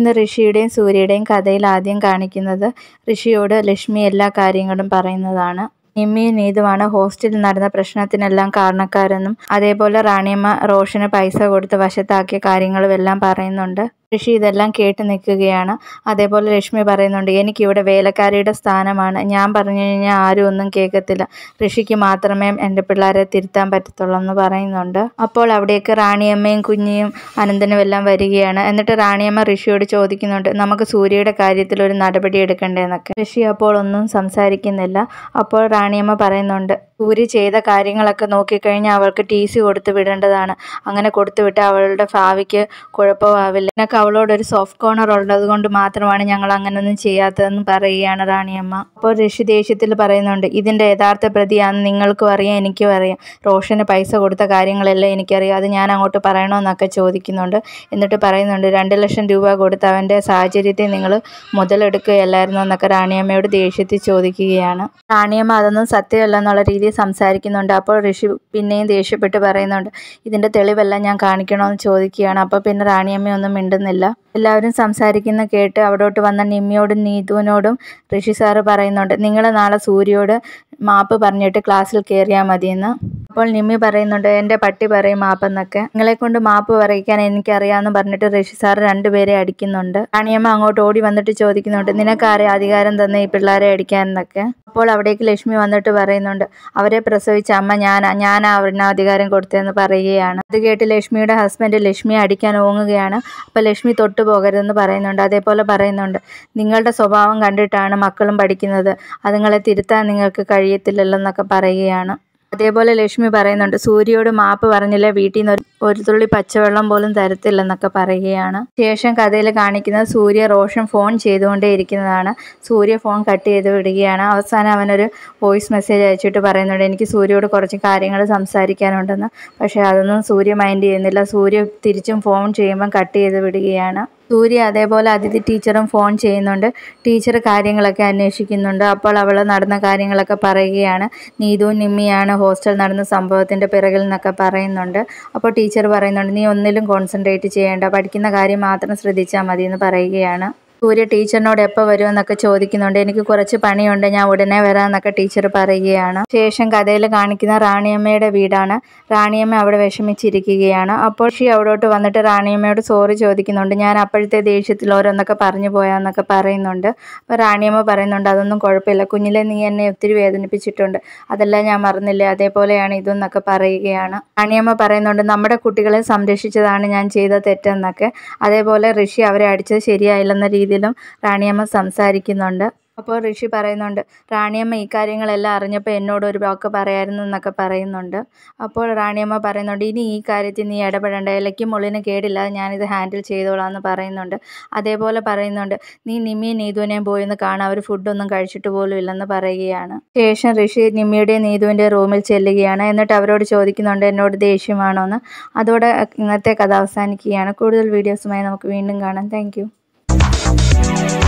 ഇന്ന് ഋഷിയുടെയും സൂര്യയുടെയും കഥയിൽ ആദ്യം കാണിക്കുന്നത് ഋഷിയോട് ലക്ഷ്മി എല്ലാ കാര്യങ്ങളും പറയുന്നതാണ് നിമ്മിയും നീതുവാണ് ഹോസ്റ്റലിൽ നടന്ന പ്രശ്നത്തിനെല്ലാം കാരണക്കാരെന്നും അതേപോലെ റാണിയമ്മ റോഷന് പൈസ കൊടുത്ത് വശത്താക്കിയ കാര്യങ്ങളും എല്ലാം പറയുന്നുണ്ട് ഋഷി ഇതെല്ലാം കേട്ട് നിൽക്കുകയാണ് അതേപോലെ ലക്ഷ്മി പറയുന്നുണ്ട് എനിക്കിവിടെ വേലക്കാരിയുടെ സ്ഥാനമാണ് ഞാൻ പറഞ്ഞു കഴിഞ്ഞാൽ ആരും ഒന്നും കേൾക്കത്തില്ല ഋഷിക്ക് മാത്രമേ എൻ്റെ പിള്ളേരെ തിരുത്താൻ പറ്റത്തുള്ളൂ എന്ന് പറയുന്നുണ്ട് അപ്പോൾ അവിടേക്ക് റാണിയമ്മയും കുഞ്ഞിയും അനന്തനും എല്ലാം വരികയാണ് എന്നിട്ട് റാണിയമ്മ ഋഷിയോട് ചോദിക്കുന്നുണ്ട് നമുക്ക് സൂര്യയുടെ കാര്യത്തിൽ ഒരു നടപടി എടുക്കണ്ടേ എന്നൊക്കെ ഋഷി അപ്പോൾ ഒന്നും സംസാരിക്കുന്നില്ല അപ്പോൾ റാണിയമ്മ പറയുന്നുണ്ട് സൂര്യ ചെയ്ത കാര്യങ്ങളൊക്കെ നോക്കിക്കഴിഞ്ഞാൽ അവൾക്ക് ടി സി കൊടുത്തു വിടേണ്ടതാണ് അങ്ങനെ കൊടുത്തു വിട്ടാൽ അവളുടെ ഭാവിക്ക് കുഴപ്പമാവില്ല എനിക്ക് അവളോടൊരു സോഫ്റ്റ് കോർണർ ഉള്ളത് കൊണ്ട് മാത്രമാണ് ഞങ്ങൾ അങ്ങനെയൊന്നും ചെയ്യാത്തതെന്ന് പറയുകയാണ് റാണിയമ്മ അപ്പോൾ ഋഷി ദേഷ്യത്തിൽ പറയുന്നുണ്ട് ഇതിൻ്റെ യഥാർത്ഥ പ്രതിയാണെന്ന് നിങ്ങൾക്കും അറിയാം എനിക്കും അറിയാം റോഷന് പൈസ കൊടുത്ത കാര്യങ്ങളെല്ലാം എനിക്കറിയാം അത് ഞാൻ അങ്ങോട്ട് പറയണമെന്നൊക്കെ ചോദിക്കുന്നുണ്ട് എന്നിട്ട് പറയുന്നുണ്ട് രണ്ട് ലക്ഷം രൂപ കൊടുത്ത് അവൻ്റെ സാഹചര്യത്തെ നിങ്ങൾ മുതലെടുക്കുകയല്ലായിരുന്നു എന്നൊക്കെ റാണിയമ്മയോട് ദേഷ്യത്തിൽ ചോദിക്കുകയാണ് റാണിയമ്മ അതൊന്നും സത്യമല്ല എന്നുള്ള രീതിയിൽ സംസാരിക്കുന്നുണ്ട് അപ്പോൾ ഋഷി പിന്നെയും ദേഷ്യപ്പെട്ട് പറയുന്നുണ്ട് ഇതിൻ്റെ തെളിവെല്ലാം ഞാൻ കാണിക്കണമെന്ന് ചോദിക്കുകയാണ് അപ്പോൾ പിന്നെ റാണിയമ്മ ഒന്നും മിണ്ടുന്നില്ല എല്ലാവരും സംസാരിക്കുന്ന കേട്ട് അവിടോട്ട് വന്ന നിമ്മിയോടും നീതുവിനോടും ഋഷി സാറ് പറയുന്നുണ്ട് നിങ്ങൾ നാളെ സൂര്യയോട് മാപ്പ് പറഞ്ഞിട്ട് ക്ലാസ്സിൽ കയറിയാൽ മതിയെന്ന് അപ്പോൾ നിമ്മി പറയുന്നുണ്ട് എൻ്റെ പട്ടി പറയും മാപ്പെന്നൊക്കെ നിങ്ങളെ കൊണ്ട് മാപ്പ് പറയിക്കാൻ എനിക്കറിയാമെന്ന് പറഞ്ഞിട്ട് ഋഷി സാർ രണ്ടുപേരെ അടിക്കുന്നുണ്ട് റാണിയമ്മ അങ്ങോട്ട് ഓടി വന്നിട്ട് ചോദിക്കുന്നുണ്ട് നിനക്കാരെ അധികാരം തന്നെ ഈ പിള്ളേരെ അടിക്കാൻ എന്നൊക്കെ അപ്പോൾ അവിടേക്ക് ലക്ഷ്മി വന്നിട്ട് പറയുന്നുണ്ട് അവരെ പ്രസവിച്ച അമ്മ ഞാൻ ഞാൻ അവരിന് അധികാരം കൊടുത്തതെന്ന് പറയുകയാണ് അത് കേട്ട് ലക്ഷ്മിയുടെ ഹസ്ബൻഡ് ലക്ഷ്മിയെ അടിക്കാൻ ഓങ്ങുകയാണ് അപ്പോൾ ലക്ഷ്മി തൊട്ടു പോകരുതെന്ന് പറയുന്നുണ്ട് അതേപോലെ പറയുന്നുണ്ട് നിങ്ങളുടെ സ്വഭാവം കണ്ടിട്ടാണ് മക്കളും പഠിക്കുന്നത് അതുങ്ങളെ തിരുത്താൻ നിങ്ങൾക്ക് കഴിയത്തില്ലല്ലോ എന്നൊക്കെ പറയുകയാണ് അതേപോലെ ലക്ഷ്മി പറയുന്നുണ്ട് സൂര്യയോട് മാപ്പ് പറഞ്ഞില്ല വീട്ടിൽ നിന്ന് ഒരു ഒരു തുള്ളി പച്ചവെള്ളം പോലും തരത്തില്ലെന്നൊക്കെ പറയുകയാണ് ശേഷം കഥയിൽ കാണിക്കുന്നത് സൂര്യ റോഷൻ ഫോൺ ചെയ്തുകൊണ്ടേ ഇരിക്കുന്നതാണ് സൂര്യ ഫോൺ കട്ട് ചെയ്ത് വിടുകയാണ് അവസാനം അവനൊരു വോയിസ് മെസ്സേജ് അയച്ചിട്ട് പറയുന്നുണ്ട് എനിക്ക് സൂര്യയോട് കുറച്ച് കാര്യങ്ങൾ സംസാരിക്കാനുണ്ടെന്ന് പക്ഷേ അതൊന്നും സൂര്യ മൈൻഡ് ചെയ്യുന്നില്ല സൂര്യ തിരിച്ചും ഫോൺ ചെയ്യുമ്പം കട്ട് ചെയ്ത് വിടുകയാണ് സൂര്യ അതേപോലെ അതിഥി ടീച്ചറും ഫോൺ ചെയ്യുന്നുണ്ട് ടീച്ചർ കാര്യങ്ങളൊക്കെ അന്വേഷിക്കുന്നുണ്ട് അപ്പോൾ അവൾ നടന്ന കാര്യങ്ങളൊക്കെ പറയുകയാണ് നീതുവും നിമ്മിയാണ് ഹോസ്റ്റൽ നടന്ന സംഭവത്തിൻ്റെ പിറകിൽ നിന്നൊക്കെ പറയുന്നുണ്ട് അപ്പോൾ ടീച്ചർ പറയുന്നുണ്ട് നീ ഒന്നിലും കോൺസെൻട്രേറ്റ് ചെയ്യേണ്ട പഠിക്കുന്ന കാര്യം മാത്രം ശ്രദ്ധിച്ചാൽ മതി എന്ന് പറയുകയാണ് സൂര്യ ടീച്ചറിനോട് എപ്പോൾ വരുമെന്നൊക്കെ ചോദിക്കുന്നുണ്ട് എനിക്ക് കുറച്ച് പണിയുണ്ട് ഞാൻ ഉടനെ വരാമെന്നൊക്കെ ടീച്ചർ പറയുകയാണ് ശേഷം കഥയിൽ കാണിക്കുന്ന റാണിയമ്മയുടെ വീടാണ് റാണിയമ്മ അവിടെ വിഷമിച്ചിരിക്കുകയാണ് അപ്പോൾ ഷി അവിടോട്ട് വന്നിട്ട് റാണിയമ്മയോട് സോറി ചോദിക്കുന്നുണ്ട് ഞാൻ അപ്പോഴത്തെ ദേഷ്യത്തിൽ ഓരോന്നൊക്കെ പറഞ്ഞു പോയാന്നൊക്കെ പറയുന്നുണ്ട് അപ്പോൾ റാണിയമ്മ പറയുന്നുണ്ട് അതൊന്നും കുഴപ്പമില്ല കുഞ്ഞിലെ നീ എന്നെ ഒത്തിരി വേദനിപ്പിച്ചിട്ടുണ്ട് അതെല്ലാം ഞാൻ മറന്നില്ലേ അതേപോലെയാണ് ഇതെന്നൊക്കെ പറയുകയാണ് റാണിയമ്മ പറയുന്നുണ്ട് നമ്മുടെ കുട്ടികളെ സംരക്ഷിച്ചതാണ് ഞാൻ ചെയ്ത തെറ്റെന്നൊക്കെ അതേപോലെ ഋഷി അവരെ അടിച്ചത് ശരിയായില്ലെന്ന രീതിയിലും റാണിയമ്മ സംസാരിക്കുന്നുണ്ട് അപ്പോൾ ഋഷി പറയുന്നുണ്ട് റാണിയമ്മ ഈ കാര്യങ്ങളെല്ലാം അറിഞ്ഞപ്പോൾ എന്നോട് ഒരു വാക്ക് പറയായിരുന്നു എന്നൊക്കെ പറയുന്നുണ്ട് അപ്പോൾ റാണിയമ്മ പറയുന്നുണ്ട് ഇനി ഈ കാര്യത്തിൽ നീ ഇടപെടേണ്ട ഇലയ്ക്കും മുള്ളിന് കേടില്ലാതെ ഞാനിത് ഹാൻഡിൽ ചെയ്തോളാം എന്ന് പറയുന്നുണ്ട് അതേപോലെ പറയുന്നുണ്ട് നീ നിമ്മിയും നീതുവിനെയും പോയി ഒന്ന് കാണാൻ അവർ ഫുഡൊന്നും കഴിച്ചിട്ട് പോലും ഇല്ലെന്ന് പറയുകയാണ് ശേഷം ഋഷി നിമ്മിയുടെയും നീതുവിൻ്റെ റൂമിൽ ചെല്ലുകയാണ് എന്നിട്ട് അവരോട് ചോദിക്കുന്നുണ്ട് എന്നോട് ദേഷ്യമാണോ എന്ന് അതോടെ ഇന്നത്തെ കഥ അവസാനിക്കുകയാണ് കൂടുതൽ വീഡിയോസുമായി നമുക്ക് വീണ്ടും കാണാം താങ്ക്